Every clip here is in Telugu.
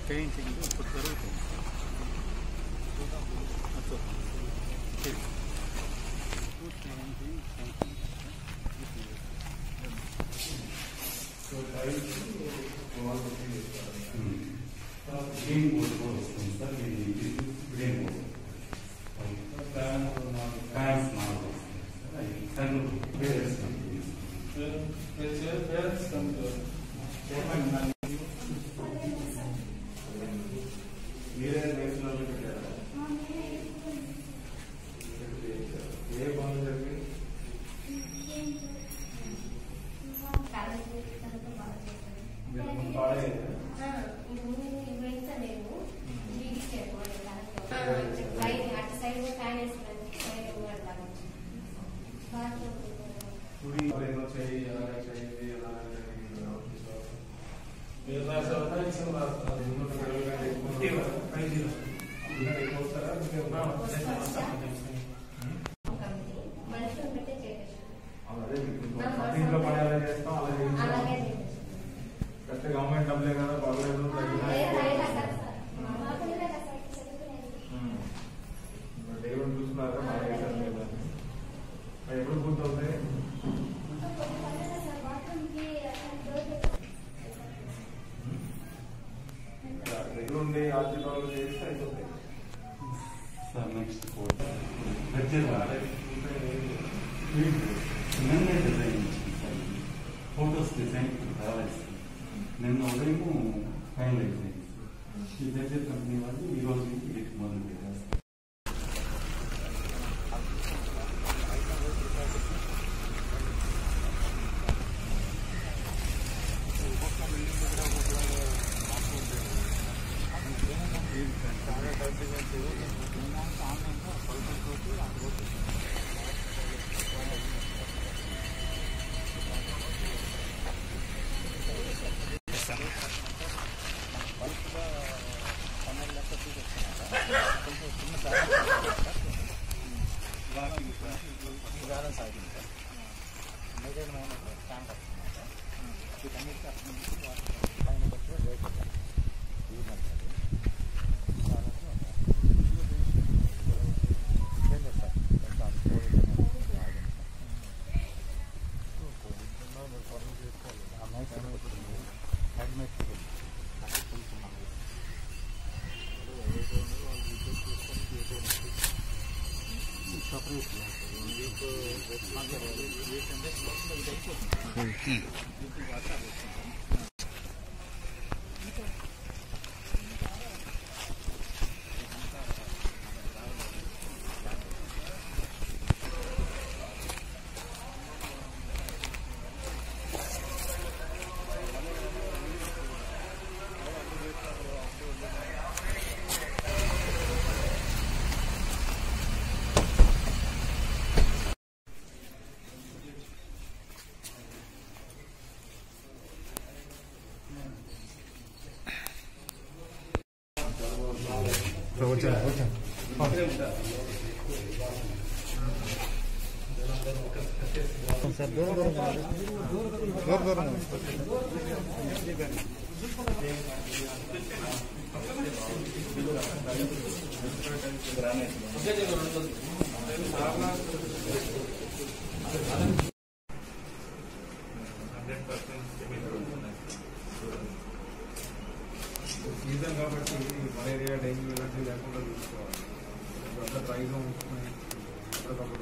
చేయించింది ఇప్పుడు జరుగుతుంది అచ్చా. ठीक। గ్రీన్ బోర్డ్ కూడా వస్తుంది సార్ ఇది గ్రీన్ బోర్డ్ ఫ్యాన్స్ నాలుగు వస్తుంది సార్ అవి సన్ వేరియస్ కంపెనీస్ మీరే రేసులో పెట్టారా ఏ పనులు చెప్పి మీరు ముందు పాడేది కుడి ఏదో చేయి ఎలా చేయండి ఎలా చేయండి ఆఫీస్లో. మీరు రాసారా ఇచ్చిన రాస్తారా అది ఉన్నత పిల్లలు కానీ ఎక్కువ ఇంకా ఎక్కువ వస్తారా ఇంకా అదే మీకు ఇంట్లో పని ఎలా చేస్తాం అలా చేయించాం కరెక్ట్ గవర్నమెంట్ డబ్బులే కదా పర్లేదు తగ్గినా ఉమ్. మరి దేవుడు చూస్తున్నారా బాగా చేశారు మీరు మరి ఎప్పుడు పూర్తవుతాయి దగ్గర ఉండి ఆశీర్వాదాలు చేస్తే అయిపోతాయి సార్ నెక్స్ట్ కోర్ట్ వచ్చేది నిన్నే డిజైన్ ఇచ్చింది సార్ ఫోటోస్ డిజైన్ రావాలి సార్ నిన్న ఉదయం ఫైనలైజ్ అయింది ఈ దగ్గర కంపెనీ వాళ్ళు ఈ రోజు ఇది మొదలు పెట్టారు సార్. సీజన్ కాబట్టి మలేరియా డెంగ్యూ ఇలాంటివి లేకుండా చూసుకోవాలి అంతా డ్రైగా ఉంచుకొని ఎప్పటికప్పుడు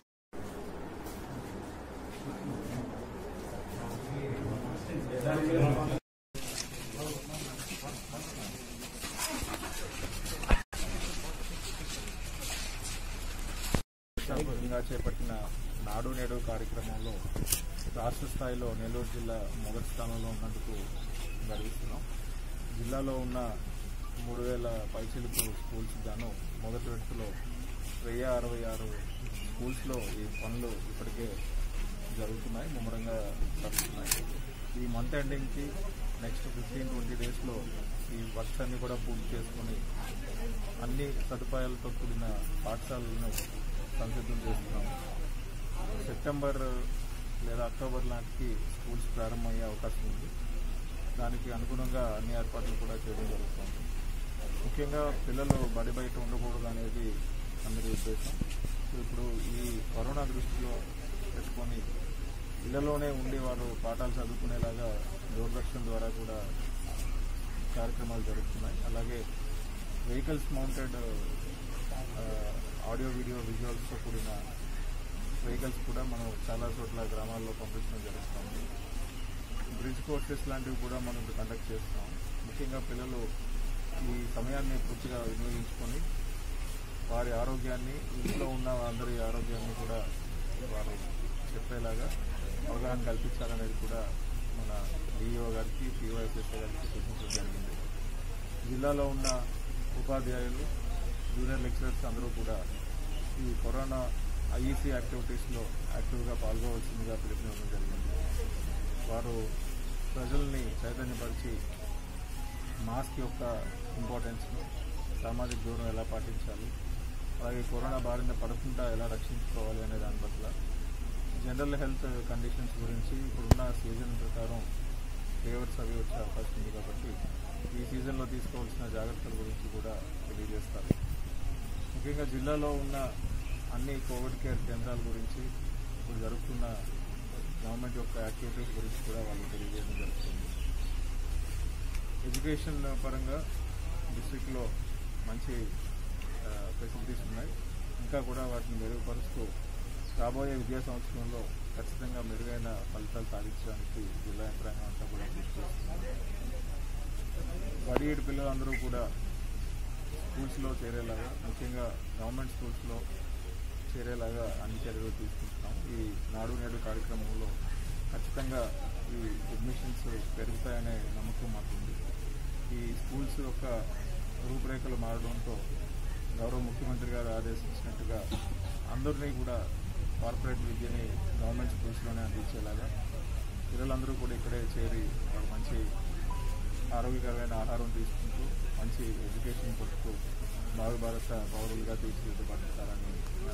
సంఘంగా చేపట్టిన నాడు నేడు కార్యక్రమంలో రాష్ట్ర స్థాయిలో నెల్లూరు జిల్లా మొదటి స్థానంలో ఉన్నందుకు గర్విస్తున్నాం జిల్లాలో ఉన్న మూడు వేల పైచిలుకు స్కూల్స్ గాను మొదటి విడతలో వెయ్యి అరవై ఆరు స్కూల్స్లో ఈ పనులు ఇప్పటికే జరుగుతున్నాయి ముమ్మరంగా జరుగుతున్నాయి ఈ మంత్ ఎండింగ్కి నెక్స్ట్ ఫిఫ్టీన్ ట్వంటీ డేస్లో ఈ వర్క్స్ అన్ని కూడా పూర్తి చేసుకొని అన్ని సదుపాయాలతో కూడిన పాఠశాలలను సంసిద్ధం చేస్తున్నాం సెప్టెంబర్ లేదా అక్టోబర్ నాటికి స్కూల్స్ ప్రారంభమయ్యే అవకాశం ఉంది దానికి అనుగుణంగా అన్ని ఏర్పాట్లు కూడా చేయడం జరుగుతుంది ముఖ్యంగా పిల్లలు బడి బయట ఉండకూడదు అనేది అందరి ఉద్దేశం సో ఇప్పుడు ఈ కరోనా దృష్టిలో పెట్టుకొని ఇళ్లలోనే ఉండి వారు పాఠాలు చదువుకునేలాగా దూరదర్శన్ ద్వారా కూడా కార్యక్రమాలు జరుగుతున్నాయి అలాగే వెహికల్స్ మౌంటెడ్ ఆడియో వీడియో విజువల్స్తో కూడిన వెహికల్స్ కూడా మనం చాలా చోట్ల గ్రామాల్లో పంపించడం జరుగుతుంది బ్రిడ్జ్ కోర్సెస్ లాంటివి కూడా మనం ఇప్పుడు కండక్ట్ చేస్తున్నాం ముఖ్యంగా పిల్లలు ఈ సమయాన్ని పూర్తిగా వినియోగించుకొని వారి ఆరోగ్యాన్ని ఇంట్లో ఉన్న అందరి ఆరోగ్యాన్ని కూడా వారు చెప్పేలాగా అవగాహన కల్పించాలనేది కూడా మన డిఈఓ గారికి పిఓఎస్ఎస్ఏ గారికి సూచించడం జరిగింది జిల్లాలో ఉన్న ఉపాధ్యాయులు జూనియర్ లెక్చరర్స్ అందరూ కూడా ఈ కరోనా ఐఈసీ యాక్టివిటీస్లో యాక్టివ్గా పాల్గొవలసిందిగా పిలుపునివ్వడం జరిగింది వారు ప్రజల్ని చైతన్యపరిచి మాస్క్ యొక్క ఇంపార్టెన్స్ను సామాజిక దూరం ఎలా పాటించాలి అలాగే కరోనా బారిన పడకుండా ఎలా రక్షించుకోవాలి అనే దాని పట్ల జనరల్ హెల్త్ కండిషన్స్ గురించి ఇప్పుడున్న సీజన్ ప్రకారం ఫేవర్స్ అవి వచ్చే అవకాశం ఉంది కాబట్టి ఈ సీజన్లో తీసుకోవాల్సిన జాగ్రత్తల గురించి కూడా తెలియజేస్తారు ముఖ్యంగా జిల్లాలో ఉన్న అన్ని కోవిడ్ కేర్ కేంద్రాల గురించి ఇప్పుడు జరుగుతున్న గవర్నమెంట్ యొక్క యాక్టివిటీస్ గురించి కూడా వాళ్ళు తెలియజేయడం జరుగుతుంది ఎడ్యుకేషన్ పరంగా డిస్ట్రిక్ట్లో మంచి ఫెసిలిటీస్ ఉన్నాయి ఇంకా కూడా వాటిని మెరుగుపరుస్తూ రాబోయే విద్యా సంవత్సరంలో ఖచ్చితంగా మెరుగైన ఫలితాలు సాధించడానికి జిల్లా యంత్రాంగం అంతా కూడా కృషి చేస్తుంది బడియేడు పిల్లలందరూ కూడా స్కూల్స్లో చేరేలాగా ముఖ్యంగా గవర్నమెంట్ స్కూల్స్లో చేరేలాగా అన్ని చర్యలు తీసుకుంటున్నాం ఈ నాడు నేడు కార్యక్రమంలో ఖచ్చితంగా ఈ అడ్మిషన్స్ పెరుగుతాయనే నమ్మకం మాకుంది ఈ స్కూల్స్ యొక్క రూపురేఖలు మారడంతో గౌరవ ముఖ్యమంత్రి గారు ఆదేశించినట్టుగా అందరినీ కూడా కార్పొరేట్ విద్యని గవర్నమెంట్ స్కూల్స్లోనే అందించేలాగా పిల్లలందరూ కూడా ఇక్కడే చేరి వాళ్ళు మంచి ఆరోగ్యకరమైన ఆహారం తీసుకుంటూ మంచి ఎడ్యుకేషన్ పొందుతూ భావి భారత పౌరులుగా తీర్చిదిద్దబడతారని నా